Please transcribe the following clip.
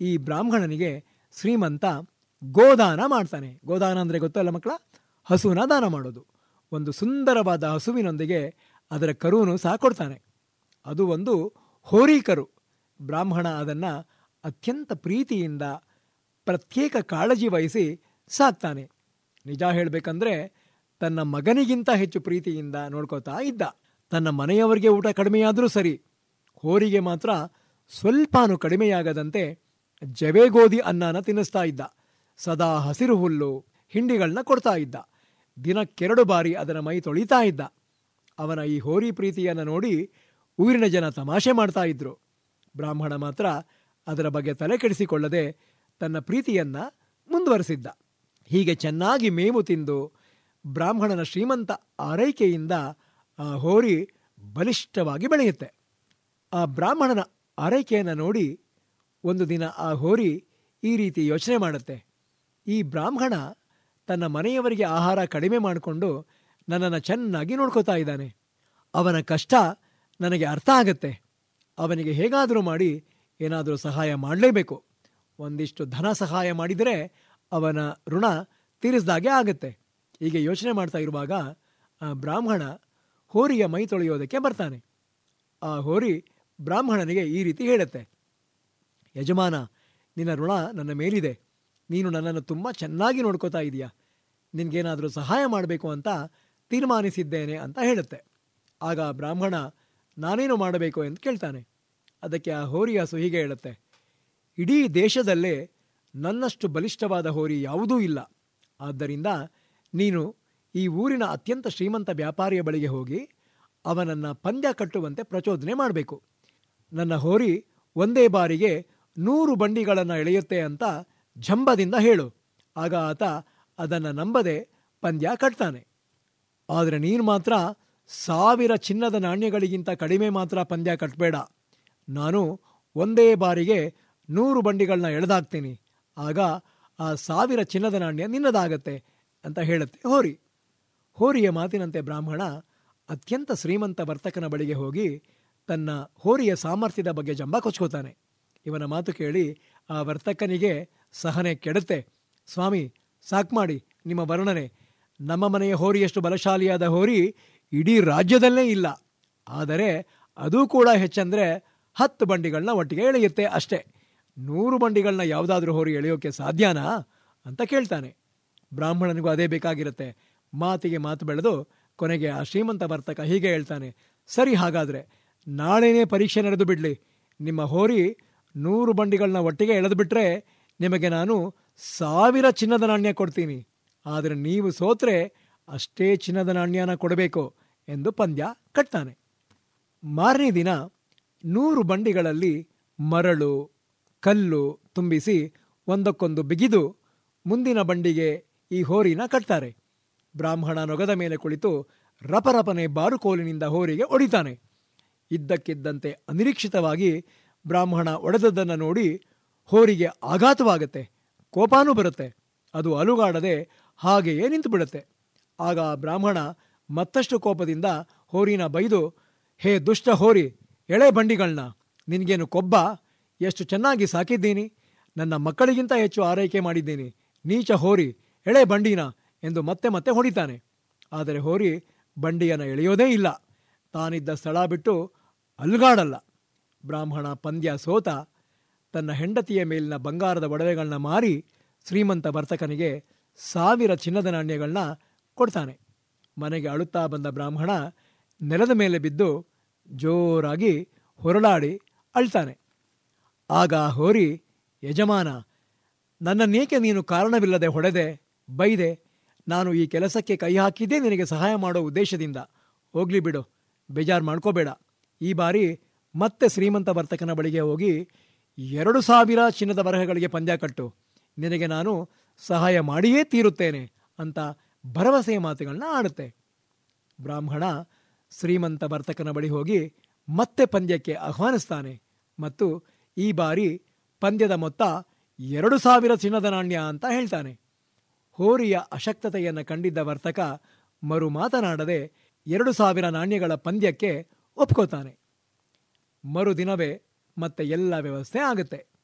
ಈ ಬ್ರಾಹ್ಮಣನಿಗೆ ಶ್ರೀಮಂತ ಗೋದಾನ ಮಾಡ್ತಾನೆ ಗೋದಾನ ಅಂದರೆ ಗೊತ್ತಲ್ಲ ಮಕ್ಕಳ ಹಸುವಿನ ದಾನ ಮಾಡೋದು ಒಂದು ಸುಂದರವಾದ ಹಸುವಿನೊಂದಿಗೆ ಅದರ ಕರುವನ್ನು ಸಹ ಕೊಡ್ತಾನೆ ಅದು ಒಂದು ಹೋರಿ ಕರು ಬ್ರಾಹ್ಮಣ ಅದನ್ನು ಅತ್ಯಂತ ಪ್ರೀತಿಯಿಂದ ಪ್ರತ್ಯೇಕ ಕಾಳಜಿ ವಹಿಸಿ ಸಾಕ್ತಾನೆ ನಿಜ ಹೇಳಬೇಕಂದ್ರೆ ತನ್ನ ಮಗನಿಗಿಂತ ಹೆಚ್ಚು ಪ್ರೀತಿಯಿಂದ ನೋಡ್ಕೋತಾ ಇದ್ದ ತನ್ನ ಮನೆಯವರಿಗೆ ಊಟ ಕಡಿಮೆಯಾದರೂ ಸರಿ ಹೋರಿಗೆ ಮಾತ್ರ ಸ್ವಲ್ಪನೂ ಕಡಿಮೆಯಾಗದಂತೆ ಜವೆಗೋದಿ ಅನ್ನನ ತಿನ್ನಿಸ್ತಾ ಇದ್ದ ಸದಾ ಹಸಿರು ಹುಲ್ಲು ಹಿಂಡಿಗಳನ್ನ ಕೊಡ್ತಾ ಇದ್ದ ದಿನಕ್ಕೆರಡು ಬಾರಿ ಅದರ ಮೈ ತೊಳಿತಾ ಇದ್ದ ಅವನ ಈ ಹೋರಿ ಪ್ರೀತಿಯನ್ನು ನೋಡಿ ಊರಿನ ಜನ ತಮಾಷೆ ಮಾಡ್ತಾ ಇದ್ರು ಬ್ರಾಹ್ಮಣ ಮಾತ್ರ ಅದರ ಬಗ್ಗೆ ತಲೆ ಕೆಡಿಸಿಕೊಳ್ಳದೆ ತನ್ನ ಪ್ರೀತಿಯನ್ನ ಮುಂದುವರೆಸಿದ್ದ ಹೀಗೆ ಚೆನ್ನಾಗಿ ಮೇವು ತಿಂದು ಬ್ರಾಹ್ಮಣನ ಶ್ರೀಮಂತ ಆರೈಕೆಯಿಂದ ಆ ಹೋರಿ ಬಲಿಷ್ಠವಾಗಿ ಬೆಳೆಯುತ್ತೆ ಆ ಬ್ರಾಹ್ಮಣನ ಆರೈಕೆಯನ್ನು ನೋಡಿ ಒಂದು ದಿನ ಆ ಹೋರಿ ಈ ರೀತಿ ಯೋಚನೆ ಮಾಡುತ್ತೆ ಈ ಬ್ರಾಹ್ಮಣ ತನ್ನ ಮನೆಯವರಿಗೆ ಆಹಾರ ಕಡಿಮೆ ಮಾಡಿಕೊಂಡು ನನ್ನನ್ನು ಚೆನ್ನಾಗಿ ನೋಡ್ಕೋತಾ ಇದ್ದಾನೆ ಅವನ ಕಷ್ಟ ನನಗೆ ಅರ್ಥ ಆಗತ್ತೆ ಅವನಿಗೆ ಹೇಗಾದರೂ ಮಾಡಿ ಏನಾದರೂ ಸಹಾಯ ಮಾಡಲೇಬೇಕು ಒಂದಿಷ್ಟು ಧನ ಸಹಾಯ ಮಾಡಿದರೆ ಅವನ ಋಣ ತೀರಿಸ್ದಾಗೆ ಆಗುತ್ತೆ ಹೀಗೆ ಯೋಚನೆ ಮಾಡ್ತಾ ಇರುವಾಗ ಆ ಬ್ರಾಹ್ಮಣ ಹೋರಿಯ ಮೈ ತೊಳೆಯೋದಕ್ಕೆ ಬರ್ತಾನೆ ಆ ಹೋರಿ ಬ್ರಾಹ್ಮಣನಿಗೆ ಈ ರೀತಿ ಹೇಳುತ್ತೆ ಯಜಮಾನ ನಿನ್ನ ಋಣ ನನ್ನ ಮೇಲಿದೆ ನೀನು ನನ್ನನ್ನು ತುಂಬ ಚೆನ್ನಾಗಿ ನೋಡ್ಕೋತಾ ಇದೀಯಾ ನಿನಗೇನಾದರೂ ಸಹಾಯ ಮಾಡಬೇಕು ಅಂತ ತೀರ್ಮಾನಿಸಿದ್ದೇನೆ ಅಂತ ಹೇಳುತ್ತೆ ಆಗ ಆ ಬ್ರಾಹ್ಮಣ ನಾನೇನು ಮಾಡಬೇಕು ಎಂದು ಕೇಳ್ತಾನೆ ಅದಕ್ಕೆ ಆ ಹೋರಿ ಹಸು ಹೀಗೆ ಹೇಳುತ್ತೆ ಇಡೀ ದೇಶದಲ್ಲೇ ನನ್ನಷ್ಟು ಬಲಿಷ್ಠವಾದ ಹೋರಿ ಯಾವುದೂ ಇಲ್ಲ ಆದ್ದರಿಂದ ನೀನು ಈ ಊರಿನ ಅತ್ಯಂತ ಶ್ರೀಮಂತ ವ್ಯಾಪಾರಿಯ ಬಳಿಗೆ ಹೋಗಿ ಅವನನ್ನು ಪಂದ್ಯ ಕಟ್ಟುವಂತೆ ಪ್ರಚೋದನೆ ಮಾಡಬೇಕು ನನ್ನ ಹೋರಿ ಒಂದೇ ಬಾರಿಗೆ ನೂರು ಬಂಡಿಗಳನ್ನು ಎಳೆಯುತ್ತೆ ಅಂತ ಜಂಬದಿಂದ ಹೇಳು ಆಗ ಆತ ಅದನ್ನು ನಂಬದೆ ಪಂದ್ಯ ಕಟ್ತಾನೆ ಆದರೆ ನೀನು ಮಾತ್ರ ಸಾವಿರ ಚಿನ್ನದ ನಾಣ್ಯಗಳಿಗಿಂತ ಕಡಿಮೆ ಮಾತ್ರ ಪಂದ್ಯ ಕಟ್ಟಬೇಡ ನಾನು ಒಂದೇ ಬಾರಿಗೆ ನೂರು ಬಂಡಿಗಳನ್ನ ಎಳೆದಾಕ್ತೀನಿ ಆಗ ಆ ಸಾವಿರ ಚಿನ್ನದ ನಾಣ್ಯ ನಿನ್ನದಾಗತ್ತೆ ಅಂತ ಹೇಳುತ್ತೆ ಹೋರಿ ಹೋರಿಯ ಮಾತಿನಂತೆ ಬ್ರಾಹ್ಮಣ ಅತ್ಯಂತ ಶ್ರೀಮಂತ ವರ್ತಕನ ಬಳಿಗೆ ಹೋಗಿ ತನ್ನ ಹೋರಿಯ ಸಾಮರ್ಥ್ಯದ ಬಗ್ಗೆ ಜಂಬ ಕೊಚ್ಕೋತಾನೆ ಇವನ ಮಾತು ಕೇಳಿ ಆ ವರ್ತಕನಿಗೆ ಸಹನೆ ಕೆಡುತ್ತೆ ಸ್ವಾಮಿ ಸಾಕ್ ಮಾಡಿ ನಿಮ್ಮ ವರ್ಣನೆ ನಮ್ಮ ಮನೆಯ ಹೋರಿಯಷ್ಟು ಬಲಶಾಲಿಯಾದ ಹೋರಿ ಇಡೀ ರಾಜ್ಯದಲ್ಲೇ ಇಲ್ಲ ಆದರೆ ಅದೂ ಕೂಡ ಹೆಚ್ಚಂದ್ರೆ ಹತ್ತು ಬಂಡಿಗಳನ್ನ ಒಟ್ಟಿಗೆ ಎಳೆಯುತ್ತೆ ಅಷ್ಟೇ ನೂರು ಬಂಡಿಗಳನ್ನ ಯಾವುದಾದ್ರೂ ಹೋರಿ ಎಳೆಯೋಕೆ ಸಾಧ್ಯನಾ ಅಂತ ಕೇಳ್ತಾನೆ ಬ್ರಾಹ್ಮಣನಿಗೂ ಅದೇ ಬೇಕಾಗಿರುತ್ತೆ ಮಾತಿಗೆ ಮಾತು ಬೆಳೆದು ಕೊನೆಗೆ ಆ ಶ್ರೀಮಂತ ವರ್ತಕ ಹೀಗೆ ಹೇಳ್ತಾನೆ ಸರಿ ಹಾಗಾದರೆ ನಾಳೆನೇ ಪರೀಕ್ಷೆ ನಡೆದು ಬಿಡಲಿ ನಿಮ್ಮ ಹೋರಿ ನೂರು ಬಂಡಿಗಳನ್ನ ಒಟ್ಟಿಗೆ ಎಳೆದು ಬಿಟ್ರೆ ನಿಮಗೆ ನಾನು ಸಾವಿರ ಚಿನ್ನದ ನಾಣ್ಯ ಕೊಡ್ತೀನಿ ಆದರೆ ನೀವು ಸೋತ್ರೆ ಅಷ್ಟೇ ಚಿನ್ನದ ನಾಣ್ಯನ ಕೊಡಬೇಕು ಎಂದು ಪಂದ್ಯ ಕಟ್ತಾನೆ ಮಾರನೇ ದಿನ ನೂರು ಬಂಡಿಗಳಲ್ಲಿ ಮರಳು ಕಲ್ಲು ತುಂಬಿಸಿ ಒಂದಕ್ಕೊಂದು ಬಿಗಿದು ಮುಂದಿನ ಬಂಡಿಗೆ ಈ ಹೋರಿನ ಕಟ್ತಾರೆ ಬ್ರಾಹ್ಮಣ ನೊಗದ ಮೇಲೆ ಕುಳಿತು ರಪರಪನೆ ಬಾರುಕೋಲಿನಿಂದ ಹೋರಿಗೆ ಒಡಿತಾನೆ ಇದ್ದಕ್ಕಿದ್ದಂತೆ ಅನಿರೀಕ್ಷಿತವಾಗಿ ಬ್ರಾಹ್ಮಣ ಒಡೆದದ್ದನ್ನು ನೋಡಿ ಹೋರಿಗೆ ಆಘಾತವಾಗುತ್ತೆ ಕೋಪಾನೂ ಬರುತ್ತೆ ಅದು ಅಲುಗಾಡದೆ ಹಾಗೆಯೇ ನಿಂತು ಬಿಡುತ್ತೆ ಆಗ ಆ ಬ್ರಾಹ್ಮಣ ಮತ್ತಷ್ಟು ಕೋಪದಿಂದ ಹೋರಿನ ಬೈದು ಹೇ ದುಷ್ಟ ಹೋರಿ ಎಳೆ ಬಂಡಿಗಳನ್ನ ನಿನಗೇನು ಕೊಬ್ಬ ಎಷ್ಟು ಚೆನ್ನಾಗಿ ಸಾಕಿದ್ದೀನಿ ನನ್ನ ಮಕ್ಕಳಿಗಿಂತ ಹೆಚ್ಚು ಆರೈಕೆ ಮಾಡಿದ್ದೀನಿ ನೀಚ ಹೋರಿ ಎಳೆ ಬಂಡಿನ ಎಂದು ಮತ್ತೆ ಮತ್ತೆ ಹೊಡಿತಾನೆ ಆದರೆ ಹೋರಿ ಬಂಡಿಯನ್ನು ಎಳೆಯೋದೇ ಇಲ್ಲ ತಾನಿದ್ದ ಸ್ಥಳ ಬಿಟ್ಟು ಅಲ್ಗಾಡಲ್ಲ ಬ್ರಾಹ್ಮಣ ಪಂದ್ಯ ಸೋತ ತನ್ನ ಹೆಂಡತಿಯ ಮೇಲಿನ ಬಂಗಾರದ ಒಡವೆಗಳನ್ನ ಮಾರಿ ಶ್ರೀಮಂತ ವರ್ತಕನಿಗೆ ಸಾವಿರ ಚಿನ್ನದ ನಾಣ್ಯಗಳನ್ನ ಕೊಡ್ತಾನೆ ಮನೆಗೆ ಅಳುತ್ತಾ ಬಂದ ಬ್ರಾಹ್ಮಣ ನೆಲದ ಮೇಲೆ ಬಿದ್ದು ಜೋರಾಗಿ ಹೊರಳಾಡಿ ಅಳ್ತಾನೆ ಆಗ ಹೋರಿ ಯಜಮಾನ ನನ್ನನ್ನೇಕೆ ನೀನು ಕಾರಣವಿಲ್ಲದೆ ಹೊಡೆದೆ ಬೈದೆ ನಾನು ಈ ಕೆಲಸಕ್ಕೆ ಕೈ ಹಾಕಿದ್ದೇ ನಿನಗೆ ಸಹಾಯ ಮಾಡೋ ಉದ್ದೇಶದಿಂದ ಹೋಗ್ಲಿ ಬಿಡು ಬೇಜಾರು ಮಾಡ್ಕೋಬೇಡ ಈ ಬಾರಿ ಮತ್ತೆ ಶ್ರೀಮಂತ ವರ್ತಕನ ಬಳಿಗೆ ಹೋಗಿ ಎರಡು ಸಾವಿರ ಚಿನ್ನದ ಬರಹಗಳಿಗೆ ಪಂದ್ಯ ಕಟ್ಟು ನಿನಗೆ ನಾನು ಸಹಾಯ ಮಾಡಿಯೇ ತೀರುತ್ತೇನೆ ಅಂತ ಭರವಸೆಯ ಮಾತುಗಳನ್ನ ಆಡುತ್ತೆ ಬ್ರಾಹ್ಮಣ ಶ್ರೀಮಂತ ವರ್ತಕನ ಬಳಿ ಹೋಗಿ ಮತ್ತೆ ಪಂದ್ಯಕ್ಕೆ ಆಹ್ವಾನಿಸ್ತಾನೆ ಮತ್ತು ಈ ಬಾರಿ ಪಂದ್ಯದ ಮೊತ್ತ ಎರಡು ಸಾವಿರ ಚಿನ್ನದ ನಾಣ್ಯ ಅಂತ ಹೇಳ್ತಾನೆ ಹೋರಿಯ ಅಶಕ್ತತೆಯನ್ನು ಕಂಡಿದ್ದ ವರ್ತಕ ಮರು ಮಾತನಾಡದೆ ಎರಡು ಸಾವಿರ ನಾಣ್ಯಗಳ ಪಂದ್ಯಕ್ಕೆ ಒಪ್ಕೋತಾನೆ ಮರುದಿನವೇ ಮತ್ತೆ ಎಲ್ಲ ವ್ಯವಸ್ಥೆ ಆಗುತ್ತೆ